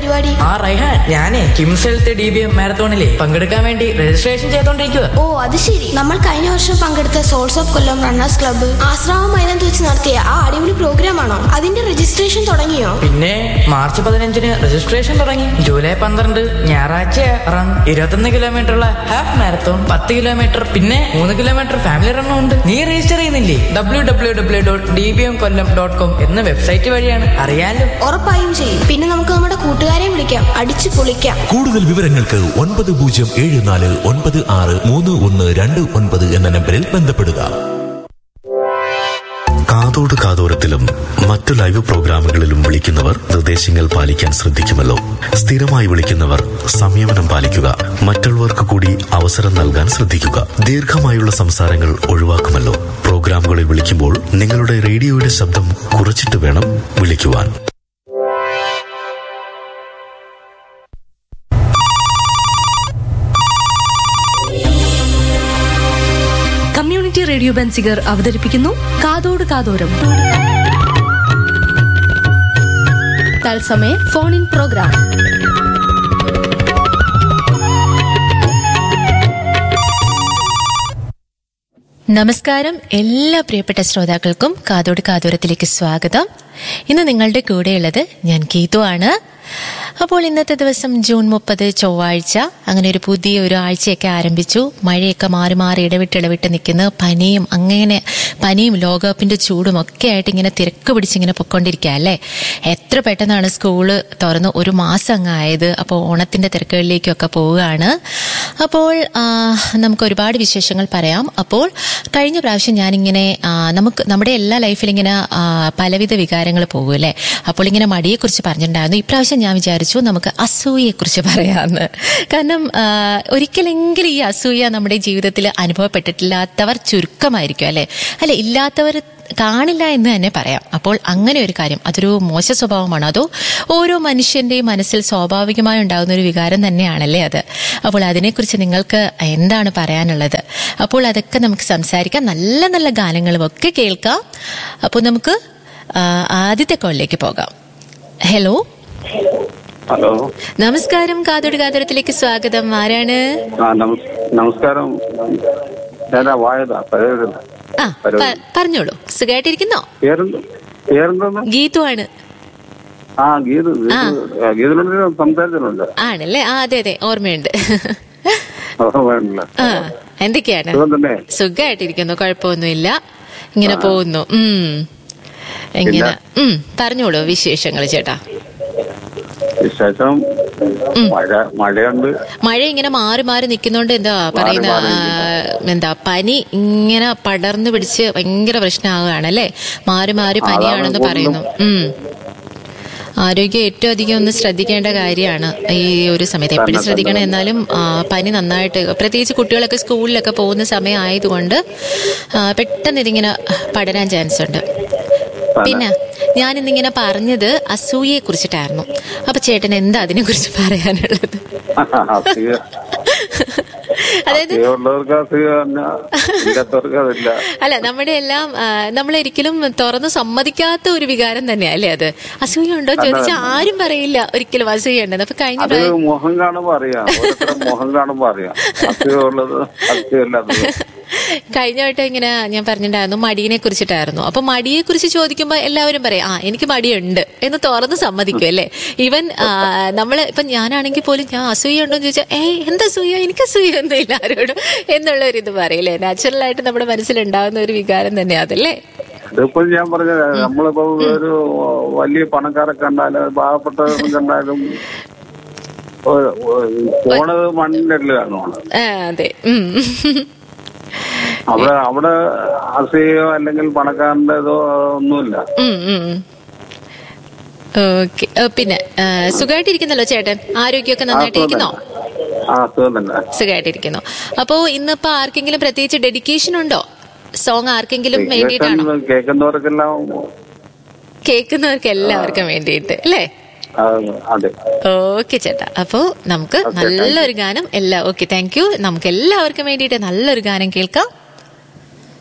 പരിപാടി ആ റൈഹാൻ ഞാനേ KIMS health D B M മാരത്തോണിലെ പങ്കെടുക്കാൻ വേണ്ടി രജിസ്ട്രേഷൻ ചെയ്തോണ്ടിരിക്കുക ഓ അത് ശരി നമ്മൾ കഴിഞ്ഞ വർഷം പങ്കെടുത്ത souls of Kollam runners club Asramam മൈതാനത്ത് വെച്ച് നടത്തിയ ആ അടിപൊളി പ്രോഗ്രാം ആണോ അതിന്റെ രജിസ്ട്രേഷൻ തുടങ്ങിയോ പിന്നെ മാർച്ച് പതിനഞ്ചിന് രജിസ്ട്രേഷൻ തുടങ്ങി ജൂലൈ പന്ത്രണ്ട് ഞായറാഴ്ച റൺ ഇരുപത്തൊന്ന് കിലോമീറ്റർ ഉള്ള ഹാഫ് മാരത്തോൺ പത്ത് കിലോമീറ്റർ പിന്നെ മൂന്ന് കിലോമീറ്റർ ഫാമിലി റണ്ണും ഉണ്ട് നീ രജിസ്റ്റർ ചെയ്യുന്നില്ലേ W W W dot D B M Kollam dot com എന്ന വെബ്സൈറ്റ് വഴിയാണ് അറിയാലോ ഉറപ്പായും ചെയ്യും പിന്നെ നമുക്ക് നമ്മുടെ കൂട്ടുകാരെ വിളിക്കാം അടിച്ചു പൊളിക്കാം കൂടുതൽ വിവരങ്ങൾക്ക് ഒൻപത് പൂജ്യം ഏഴ് നാല് ഒൻപത് ആറ് മൂന്ന് ഒന്ന് രണ്ട് ഒൻപത് എന്ന നമ്പറിൽ ബന്ധപ്പെടുക കാതോട് കാതോരത്തിലും മറ്റു ലൈവ് പ്രോഗ്രാമുകളിലും വിളിക്കുന്നവർ നിർദ്ദേശങ്ങൾ പാലിക്കാൻ ശ്രദ്ധിക്കുമല്ലോ സ്ഥിരമായി വിളിക്കുന്നവർ സംയമനം പാലിക്കുക മറ്റുള്ളവർക്ക് കൂടി അവസരം നൽകാൻ ശ്രദ്ധിക്കുക ദീർഘമായുള്ള സംസാരങ്ങൾ ഒഴിവാക്കുമല്ലോ പ്രോഗ്രാമുകളിൽ വിളിക്കുമ്പോൾ നിങ്ങളുടെ റേഡിയോയുടെ ശബ്ദം കുറച്ചിട്ട് വേണം വിളിക്കുവാൻ കമ്മ്യൂണിറ്റി റേഡിയോ ബൻസിഗർ അവതരിപ്പിക്കുന്നു കാതോട് കാതോരം തത്സമയ ഫോൺ ഇൻ പ്രോഗ്രാം നമസ്കാരം എല്ലാ പ്രിയപ്പെട്ട ശ്രോതാക്കൾക്കും കാതോട് കാതോരത്തിലേക്ക് സ്വാഗതം ഇന്ന് നിങ്ങളുടെ കൂടെയുള്ളത് ഞാൻ ഗീതു ആണ് അപ്പോൾ ഇന്നത്തെ ദിവസം ജൂൺ മുപ്പത് ചൊവ്വാഴ്ച അങ്ങനെ ഒരു പുതിയ ഒരു ആഴ്ചയൊക്കെ ആരംഭിച്ചു മഴയൊക്കെ മാറി മാറി ഇടവിട്ട് ഇടവിട്ട് നിൽക്കുന്ന പനിയും അങ്ങനെ പനിയും ലോകകപ്പിന്റെ ചൂടും ഒക്കെ ആയിട്ട് ഇങ്ങനെ തിരക്ക് പിടിച്ചിങ്ങനെ പൊയ്ക്കൊണ്ടിരിക്കുക അല്ലേ എത്ര പെട്ടെന്നാണ് സ്കൂള് തുറന്ന് ഒരു മാസം അങ്ങ് ആയത് അപ്പോൾ ഓണത്തിന്റെ തിരക്കുകളിലേക്കൊക്കെ പോവുകയാണ് അപ്പോൾ ആ, നമുക്ക് ഒരുപാട് വിശേഷങ്ങൾ പറയാം അപ്പോൾ കഴിഞ്ഞ പ്രാവശ്യം ഞാനിങ്ങനെ ആ, നമുക്ക് നമ്മുടെ എല്ലാ ലൈഫിലും ഇങ്ങനെ ആ, പലവിധ വികാരങ്ങൾ പോകും അല്ലേ അപ്പോൾ ഇങ്ങനെ മടിയെക്കുറിച്ച് പറഞ്ഞിട്ടുണ്ടായിരുന്നു ഇപ്രാവശ്യം ഞാൻ വിചാരിച്ചു നമുക്ക് അസൂയെക്കുറിച്ച് പറയാമെന്ന് കാരണം ആ, ഒരിക്കലെങ്കിലും ഈ അസൂയ നമ്മുടെ ജീവിതത്തിൽ അനുഭവപ്പെട്ടിട്ടില്ലാത്തവർ ചുരുക്കമായിരിക്കും അല്ലേ അല്ലെ ഇല്ലാത്തവർ കാണില്ല എന്ന് തന്നെ പറയാം അപ്പോൾ അങ്ങനെ ഒരു കാര്യം അതൊരു മോശ സ്വഭാവമാണ് അതോ ഓരോ മനുഷ്യന്റെയും മനസ്സിൽ സ്വാഭാവികമായി ഉണ്ടാകുന്ന ഒരു വികാരം തന്നെയാണല്ലേ അത് അപ്പോൾ അതിനെക്കുറിച്ച് നിങ്ങൾക്ക് എന്താണ് പറയാനുള്ളത് അപ്പോൾ അതൊക്കെ നമുക്ക് സംസാരിക്കാം നല്ല നല്ല ഗാനങ്ങളും ഒക്കെ കേൾക്കാം അപ്പോൾ നമുക്ക് ആ, ആദ്യത്തെ കോളിലേക്ക് പോകാം ഹലോ ഹലോ നമസ്കാരം കാതോട് കാതോടത്തിലേക്ക് സ്വാഗതം ആരാണ് ആ നമസ് നമസ്കാരം ഞാനാ വായത പഴയതല്ല ആ പ- പറഞ്ഞോളൂ സുഖമായിട്ടിരിക്കുന്നോ പേരെന്ത് പേരെന്തോന്ന് ഗീതു ആണ് ആ ഗീത് ഗീതിനോട് ഞാൻ സംസാരിച്ചിട്ടുണ്ട് ആണല്ലേ ആ അതെ അതെ ഓർമ്മയുണ്ട് ഓ, വേണ്ടല്ല ആ എന്തൊക്കെയാണ് സുഖം തന്നെ സുഖമായിട്ടിരിക്കുന്നു കുഴപ്പമൊന്നുമില്ല ഇങ്ങനെ പോകുന്നു ഉം ഇങ്ങനെ ഉം പറഞ്ഞോളൂ വിശേഷങ്ങൾ ചേട്ടാ വിശേഷം മഴ മഴയുണ്ട് മഴ ഇങ്ങനെ മാറി മാറി നിൽക്കുന്നോണ്ട് എന്താ പറയുന്ന മാറി ആ, എന്താ പനി ഇങ്ങനെ പടർന്നു പിടിച്ച് ഭയങ്കര പ്രശ്നമാവുകയാണ് അല്ലേ മാറി മാറി പനിയാണെന്ന് കൂടുതലും. പറയുന്നു ഉം ആരോഗ്യം ഏറ്റവും അധികം ഒന്ന് ശ്രദ്ധിക്കേണ്ട കാര്യമാണ് ഈ ഒരു സമയത്ത് എപ്പോഴും തന്നെ, ശ്രദ്ധിക്കണം തന്നെ. എന്നാലും ആ, പനി നന്നായിട്ട് പ്രത്യേകിച്ച് കുട്ടികളൊക്കെ സ്കൂളിലൊക്കെ പോകുന്ന സമയം ആയതുകൊണ്ട് ആ, പെട്ടെന്ന് ഇതിങ്ങനെ പടരാൻ ചാൻസ് ഉണ്ട് പിന്നെ ഞാൻ ഇന്നിങ്ങനെ പറഞ്ഞത് അസൂയയെ കുറിച്ചിട്ടായിരുന്നു അപ്പൊ ചേട്ടൻ എന്താ അതിനെ കുറിച്ച് പറയാനുള്ളത് അസുഖ അതായത് അസുഖമുള്ളവർക്ക് അസുഖം തന്നെ ഇല്ലാത്തവർക്ക് അതില്ല അല്ല നമ്മുടെ എല്ലാം ആ, നമ്മളൊരിക്കലും തുറന്ന് സമ്മതിക്കാത്ത ഒരു വികാരം തന്നെയാ അല്ലേ അത് അസൂയ ഉണ്ടോ ചോദിച്ചാൽ ആരും പറയില്ല ഒരിക്കലും അസൂയ ഉണ്ടെന്ന് അപ്പൊ കഴിഞ്ഞ അത് പ്രാവശ്യം മുഖം കാണുമ്പോ അറിയാം ഓരോരുത്തരുടെ മുഖം കാണുമ്പോ അറിയാം അസുഖമുള്ളത് അസുഖമില്ലാത്തത് കഴിഞ്ഞ വട്ടം ഇങ്ങനെ ഞാൻ പറഞ്ഞിട്ടുണ്ടായിരുന്നു മടിയെ കുറിച്ചിട്ടായിരുന്നു അപ്പൊ മടിയെ കുറിച്ച് ചോദിക്കുമ്പോൾ എല്ലാവരും പറയും ആ എനിക്ക് മടിയുണ്ട് എന്ന് തുറന്ന് സമ്മതിക്കും അല്ലേ ഈവൻ നമ്മള് ഇപ്പൊ ഞാനാണെങ്കിൽ പോലും ഞാൻ അസൂയ ഉണ്ടോ എന്ന് ചോദിച്ചാൽ ഏയ് എന്താ അസൂയ എനിക്ക് അസൂയ ഒന്നും ഇല്ല ആരോടും എന്നുള്ള ഒരു ഇത് പറയില്ലേ നാച്ചുറൽ ആയിട്ട് നമ്മുടെ മനസ്സിൽ ഉണ്ടാകുന്ന ഒരു വികാരം തന്നെയാ അതല്ലേ ഇതിപ്പോ ഞാൻ പറഞ്ഞത് നമ്മളിപ്പോ ഒരു വലിയ പണക്കാരെ കണ്ടാലും പാവപ്പെട്ടവരെ കണ്ടാലും ഒ- ഒ- പോണത് മണ്ണിന്റെ അടിയിലാണ് പോണത് ആ, അതെ ഉം. അവിടെ അവിടെ അസൂയോ അല്ലെങ്കിൽ പണക്കാരന്റെ ഇതോ ഒന്നുമില്ല ഉം, ഉം. ഓക്കെ ഏ, പിന്നെ ഏ, സുഖമായിട്ടിരിക്കുന്നല്ലോ ചേട്ടൻ ആരോഗ്യമൊക്കെ നന്നായിട്ടിരിക്കുന്നോ ആ അസുഖം തന്നെ സുഖമായിട്ടിരിക്കുന്നു അപ്പോ ഇന്നിപ്പോ ആർക്കെങ്കിലും പ്രത്യേകിച്ച് ഡെഡിക്കേഷൻ ഉണ്ടോ സോങ് ആർക്കെങ്കിലും വേണ്ടിയിട്ടാണോ കേൾക്കുന്ന- കേൾക്കുന്നവർക്കെല്ലാം കേൾക്കുന്നവർക്ക് എല്ലാവർക്കും വേണ്ടിയിട്ട് അല്ലേ ആ, അതെ ഓക്കെ ചേട്ടാ അപ്പോ നമുക്ക് നല്ലൊരു ഗാനം എല്ലാ ഓക്കെ താങ്ക് യു നമുക്ക് എല്ലാവർക്കും വേണ്ടിയിട്ട് നല്ലൊരു ഗാനം കേൾക്കാം